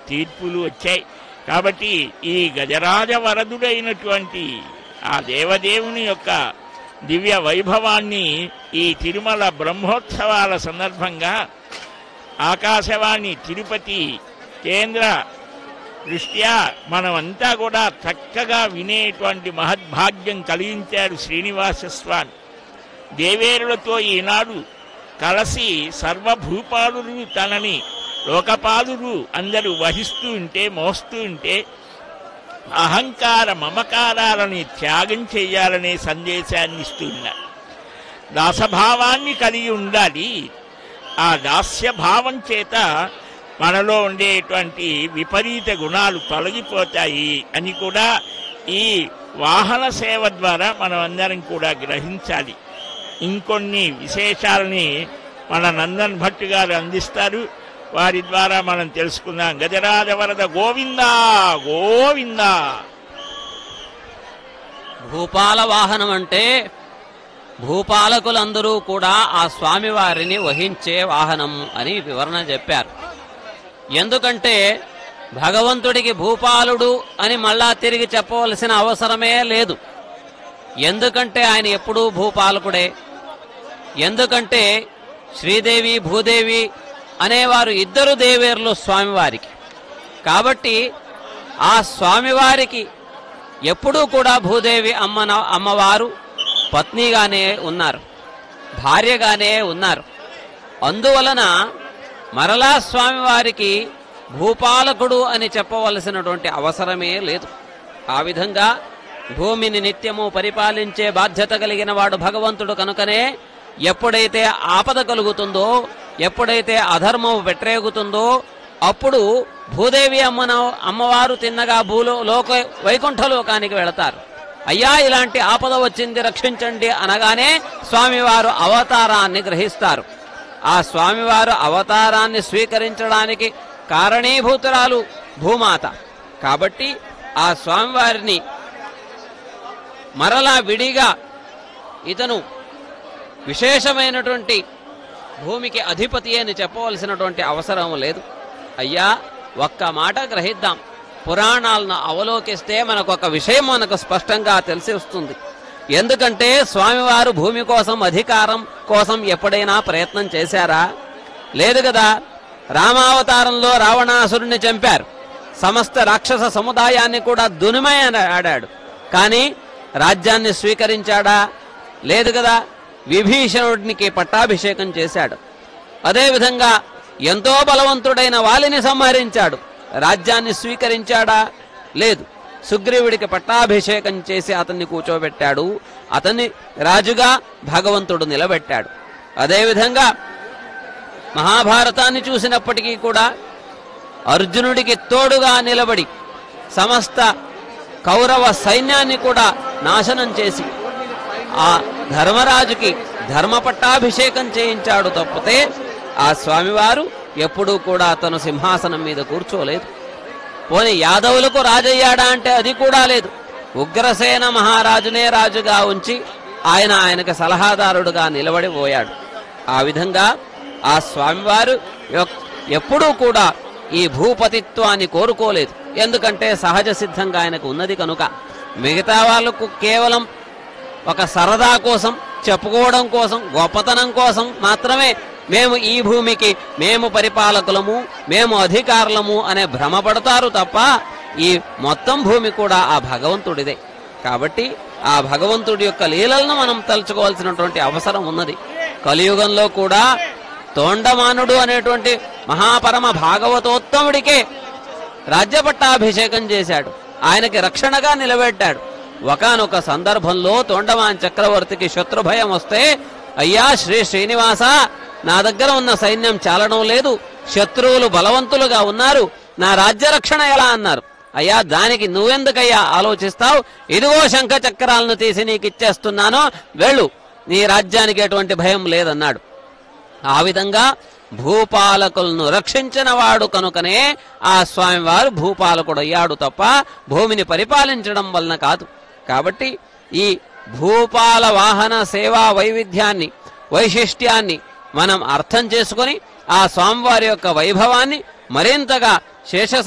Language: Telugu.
తీర్పులు వచ్చాయి కాబట్టి ఈ గజరాజ వరదుడైనటువంటి ఆ దేవదేవుని యొక్క దివ్య వైభవాన్ని ఈ తిరుమల బ్రహ్మోత్సవాల సందర్భంగా ఆకాశవాణి తిరుపతి కేంద్ర దృష్ట్యా మనమంతా కూడా చక్కగా వినేటువంటి మహద్భాగ్యం కలిగించాడు శ్రీనివాస స్వామి దేవేరులతో ఈనాడు కలసి సర్వభూపాలురు తనని లోకపాలురు అందరూ వహిస్తూ ఉంటే మోస్తూ ఉంటే అహంకార మమకారాలని త్యాగం చేయాలనే సందేశాన్ని ఇస్తున్నారు దాసభావాన్ని కలిగి ఉండాలి ఆ దాస్య భావం చేత మనలో ఉండేటువంటి విపరీత గుణాలు తొలగిపోతాయి అని కూడా ఈ వాహన సేవ ద్వారా మనం అందరం కూడా గ్రహించాలి ఇంకొన్ని విశేషాలని మన నందన్ భట్ గారు అందిస్తారు వారి ద్వారా మనం తెలుసుకుందాం గజరాజ వరద గోవిందా గోవిందా భూపాల వాహనం అంటే భూపాలకులందరూ కూడా ఆ స్వామివారిని వహించే వాహనం అని వివరణ చెప్పారు ఎందుకంటే భగవంతుడికి భూపాలుడు అని మళ్ళా తిరిగి చెప్పవలసిన అవసరమే లేదు ఎందుకంటే ఆయన ఎప్పుడూ భూపాలకుడే ఎందుకంటే శ్రీదేవి భూదేవి అనేవారు ఇద్దరు దేవేరులు స్వామివారికి కాబట్టి ఆ స్వామివారికి ఎప్పుడూ కూడా భూదేవి అమ్మన అమ్మవారు పత్నిగానే ఉన్నారు భార్యగానే ఉన్నారు అందువలన మరలా స్వామివారికి భూపాలకుడు అని చెప్పవలసినటువంటి అవసరమే లేదు ఆ విధంగా భూమిని నిత్యము పరిపాలించే బాధ్యత కలిగిన వాడు భగవంతుడు కనుకనే ఎప్పుడైతే ఆపద కలుగుతుందో ఎప్పుడైతే అధర్మం వెట్రేగుతుందో అప్పుడు భూదేవి అమ్మన అమ్మవారు తిన్నగా భూలో లోక వైకుంఠ లోకానికి వెళతారు అయ్యా ఇలాంటి ఆపద వచ్చింది రక్షించండి అనగానే స్వామివారు అవతారాన్ని గ్రహిస్తారు ఆ స్వామివారు అవతారాన్ని స్వీకరించడానికి కారణీభూతురాలు భూమాత కాబట్టి ఆ స్వామివారిని మరలా విడిగా ఇతను విశేషమైనటువంటి భూమికి అధిపతి అని చెప్పవలసినటువంటి అవసరం లేదు అయ్యా ఒక్క మాట గ్రహిద్దాం పురాణాలను అవలోకిస్తే మనకు ఒక విషయం మనకు స్పష్టంగా తెలిసి వస్తుంది ఎందుకంటే స్వామివారు భూమి కోసం అధికారం కోసం ఎప్పుడైనా ప్రయత్నం చేశారా లేదు కదా రామావతారంలో రావణాసురుణ్ణి చంపారు సమస్త రాక్షస సముదాయాన్ని కూడా దునిమయ ఆడాడు కానీ రాజ్యాన్ని స్వీకరించాడా లేదు కదా విభీషణుడికి పట్టాభిషేకం చేశాడు అదేవిధంగా ఎంతో బలవంతుడైన వాలిని సంహరించాడు రాజ్యాన్ని స్వీకరించాడా లేదు సుగ్రీవుడికి పట్టాభిషేకం చేసి అతన్ని కూర్చోబెట్టాడు అతన్ని రాజుగా భగవంతుడు నిలబెట్టాడు అదేవిధంగా మహాభారతాన్ని చూసినప్పటికీ కూడా అర్జునుడికి తోడుగా నిలబడి సమస్త కౌరవ సైన్యాన్ని కూడా నాశనం చేసి ఆ ధర్మరాజుకి ధర్మ పట్టాభిషేకం చేయించాడు తప్పితే ఆ స్వామివారు ఎప్పుడూ కూడా తను సింహాసనం మీద కూర్చోలేదు పోని యాదవులకు రాజయ్యాడా అంటే అది కూడా లేదు ఉగ్రసేన మహారాజునే రాజుగా ఉంచి ఆయన ఆయనకు సలహాదారుడుగా నిలబడి పోయాడు ఆ విధంగా ఆ స్వామివారు యొక్- ఎప్పుడూ కూడా ఈ భూపతిత్వాన్ని కోరుకోలేదు ఎందుకంటే సహజ సిద్ధంగా ఆయనకు ఉన్నది కనుక మిగతా వాళ్ళకు కేవలం ఒక సరదా కోసం చెప్పుకోవడం కోసం గొప్పతనం కోసం మాత్రమే మేము ఈ భూమికి మేము పరిపాలకులము మేము అధికారులము అనే భ్రమపడతారు తప్ప ఈ మొత్తం భూమి కూడా ఆ భగవంతుడిదే కాబట్టి ఆ భగవంతుడి యొక్క లీలలను మనం తలుచుకోవాల్సినటువంటి అవసరం ఉన్నది కలియుగంలో కూడా తోండమానుడు అనేటువంటి మహాపరమ భాగవతోత్తముడికే రాజ్యపట్టాభిషేకం చేశాడు ఆయనకి రక్షణగా నిలబెట్టాడు ఒకానొక సందర్భంలో తోండమాన్ చక్రవర్తికి శత్రుభయం వస్తే అయ్యా శ్రీ శ్రీనివాస నా దగ్గర ఉన్న సైన్యం చాలడం లేదు శత్రువులు బలవంతులుగా ఉన్నారు నా రాజ్య రక్షణ ఎలా అన్నారు అయ్యా దానికి నువ్వెందుకయ్యా ఆలోచిస్తావు ఇదిగో శంఖ చక్రాలను తీసి నీకు ఇచ్చేస్తున్నాను వెళ్ళు నీ రాజ్యానికి ఎటువంటి భయం లేదన్నాడు ఆ విధంగా భూపాలకులను రక్షించిన వాడు కనుకనే ఆ స్వామివారు భూపాలకుడు అయ్యాడు తప్ప భూమిని పరిపాలించడం వలన కాదు కాబట్టి ఈ భూపాల వాహన సేవా వైవిధ్యాన్ని వైశిష్ట్యాన్ని మనం అర్థం చేసుకొని ఆ స్వామివారి యొక్క వైభవాన్ని మరింతగా శేష